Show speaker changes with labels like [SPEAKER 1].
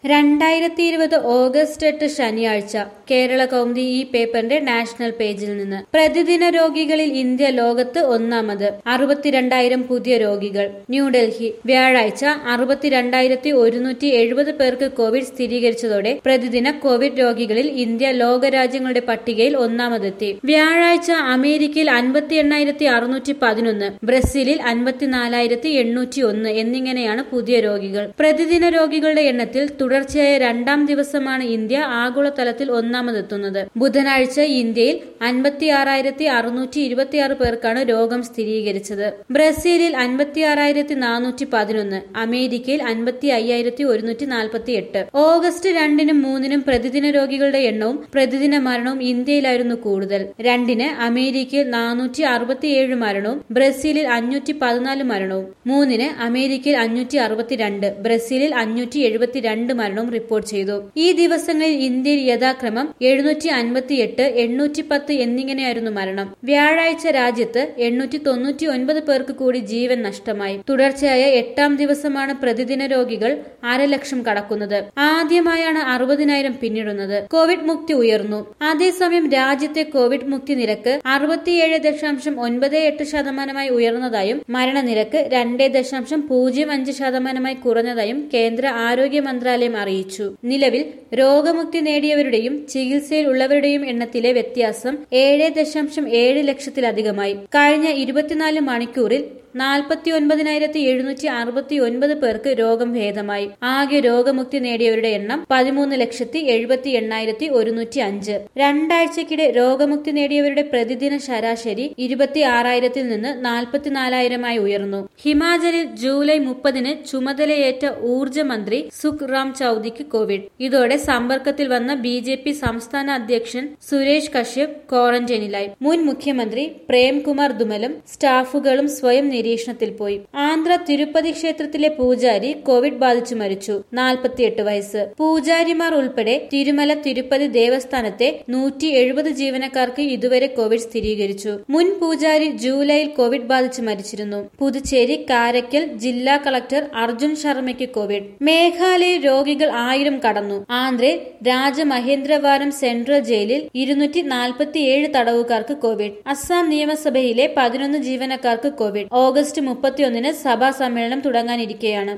[SPEAKER 1] രണ്ടായിരത്തി ഇരുപത് ഓഗസ്റ്റ് എട്ട് ശനിയാഴ്ച കേരള കൗമുദി ഈ പേപ്പറിന്റെ നാഷണൽ പേജിൽ നിന്ന് പ്രതിദിന രോഗികളിൽ ഇന്ത്യ ലോകത്ത് ഒന്നാമത് അറുപത്തിരണ്ടായിരം പുതിയ രോഗികൾ ന്യൂഡൽഹി വ്യാഴാഴ്ച അറുപത്തിരണ്ടായിരത്തി ഒരുന്നൂറ്റി എഴുപത് പേർക്ക് കോവിഡ് സ്ഥിരീകരിച്ചതോടെ പ്രതിദിന കോവിഡ് രോഗികളിൽ ഇന്ത്യ ലോകരാജ്യങ്ങളുടെ പട്ടികയിൽ ഒന്നാമതെത്തി വ്യാഴാഴ്ച അമേരിക്കയിൽ അൻപത്തി എണ്ണായിരത്തി അറുന്നൂറ്റി പതിനൊന്ന് ബ്രസീലിൽ അൻപത്തിനാലായിരത്തി എണ്ണൂറ്റി ഒന്ന് എന്നിങ്ങനെയാണ് പുതിയ രോഗികൾ പ്രതിദിന രോഗികളുടെ എണ്ണത്തിൽ തുടർച്ചയായ രണ്ടാം ദിവസമാണ് ഇന്ത്യ ആഗോളതലത്തിൽ ഒന്നാമതെത്തുന്നത് ബുധനാഴ്ച ഇന്ത്യയിൽ അൻപത്തി ആറായിരത്തി അറുന്നൂറ്റി ഇരുപത്തിയാറ് പേർക്കാണ് രോഗം സ്ഥിരീകരിച്ചത് ബ്രസീലിൽ അൻപത്തി ആറായിരത്തി നാനൂറ്റി പതിനൊന്ന് അമേരിക്കയിൽ അൻപത്തി അയ്യായിരത്തി ഒരുന്നൂറ്റി നാൽപ്പത്തി എട്ട് ഓഗസ്റ്റ് രണ്ടിനും മൂന്നിനും പ്രതിദിന രോഗികളുടെ എണ്ണവും പ്രതിദിന മരണവും ഇന്ത്യയിലായിരുന്നു കൂടുതൽ രണ്ടിന് അമേരിക്കയിൽ നാനൂറ്റി അറുപത്തിയേഴ് മരണവും ബ്രസീലിൽ അഞ്ഞൂറ്റി പതിനാല് മരണവും മൂന്നിന് അമേരിക്കയിൽ അഞ്ഞൂറ്റി അറുപത്തിരണ്ട് ബ്രസീലിൽ അഞ്ഞൂറ്റി എഴുപത്തിരണ്ട് മരണവും റിപ്പോർട്ട് ചെയ്തു ഈ ദിവസങ്ങളിൽ ഇന്ത്യയിൽ യഥാക്രമം എഴുന്നൂറ്റി അൻപത്തിയെട്ട് എണ്ണൂറ്റി പത്ത് എന്നിങ്ങനെയായിരുന്നു മരണം വ്യാഴാഴ്ച രാജ്യത്ത് എണ്ണൂറ്റി തൊണ്ണൂറ്റി ഒൻപത് പേർക്ക് കൂടി ജീവൻ നഷ്ടമായി തുടർച്ചയായ എട്ടാം ദിവസമാണ് പ്രതിദിന രോഗികൾ അരലക്ഷം കടക്കുന്നത് ആദ്യമായാണ് അറുപതിനായിരം പിന്നിടുന്നത് കോവിഡ് മുക്തി ഉയർന്നു അതേസമയം രാജ്യത്തെ കോവിഡ് മുക്തി നിരക്ക് അറുപത്തിയേഴ് ദശാംശം ഒൻപത് എട്ട് ശതമാനമായി ഉയർന്നതായും മരണനിരക്ക് രണ്ട് ദശാംശം പൂജ്യം അഞ്ച് ശതമാനമായി കുറഞ്ഞതായും കേന്ദ്ര ആരോഗ്യ മന്ത്രാലയം അറിയിച്ചു നിലവിൽ രോഗമുക്തി നേടിയവരുടെയും ചികിത്സയിൽ ഉള്ളവരുടെയും എണ്ണത്തിലെ വ്യത്യാസം ഏഴ് ദശാംശം ഏഴ് ലക്ഷത്തിലധികമായി കഴിഞ്ഞ ഇരുപത്തിനാല് മണിക്കൂറിൽ നാൽപ്പത്തി ഒൻപതിനായിരത്തി എഴുന്നൂറ്റി അറുപത്തി ഒൻപത് പേർക്ക് രോഗം ഭേദമായി ആകെ രോഗമുക്തി നേടിയവരുടെ എണ്ണം പതിമൂന്ന് ലക്ഷത്തി എഴുപത്തി എണ്ണായിരത്തി ഒരുന്നൂറ്റി അഞ്ച് രണ്ടാഴ്ചക്കിടെ രോഗമുക്തി നേടിയവരുടെ പ്രതിദിന ശരാശരി ഇരുപത്തി ആറായിരത്തിൽ നിന്ന് നാൽപ്പത്തിനാലായിരമായി ഉയർന്നു ഹിമാചലിൽ ജൂലൈ മുപ്പതിന് ചുമതലയേറ്റ ഊർജ മന്ത്രി സുഖ് റാം ചൌധരിക്ക് കോവിഡ് ഇതോടെ സമ്പർക്കത്തിൽ വന്ന ബി ജെ പി സംസ്ഥാന അധ്യക്ഷൻ സുരേഷ് കശ്യപ് ക്വാറന്റൈനിലായി മുൻ മുഖ്യമന്ത്രി പ്രേംകുമാർ ദുമലും സ്റ്റാഫുകളും സ്വയം നിരീക്ഷണത്തിൽ പോയി ആന്ധ്ര തിരുപ്പതി ക്ഷേത്രത്തിലെ പൂജാരി കോവിഡ് ബാധിച്ചു മരിച്ചു നാൽപ്പത്തിയെട്ട് വയസ്സ് പൂജാരിമാർ ഉൾപ്പെടെ തിരുമല തിരുപ്പതി ദേവസ്ഥാനത്തെ നൂറ്റി എഴുപത് ജീവനക്കാർക്ക് ഇതുവരെ കോവിഡ് സ്ഥിരീകരിച്ചു മുൻ പൂജാരി ജൂലൈയിൽ കോവിഡ് ബാധിച്ച് മരിച്ചിരുന്നു പുതുച്ചേരി കാരക്കൽ ജില്ലാ കളക്ടർ അർജുൻ ശർമ്മയ്ക്ക് കോവിഡ് മേഘാലയ രോഗികൾ ആയിരം കടന്നു ആന്ധ്രയിൽ രാജമഹേന്ദ്രവാരം സെൻട്രൽ ജയിലിൽ ഇരുന്നൂറ്റി നാൽപ്പത്തിയേഴ് തടവുകാർക്ക് കോവിഡ് അസം നിയമസഭയിലെ പതിനൊന്ന് ജീവനക്കാർക്ക് കോവിഡ് ഓഗസ്റ്റ് മുപ്പത്തിയൊന്നിന് സഭാ സമ്മേളനം തുടങ്ങാനിരിക്കെയാണ്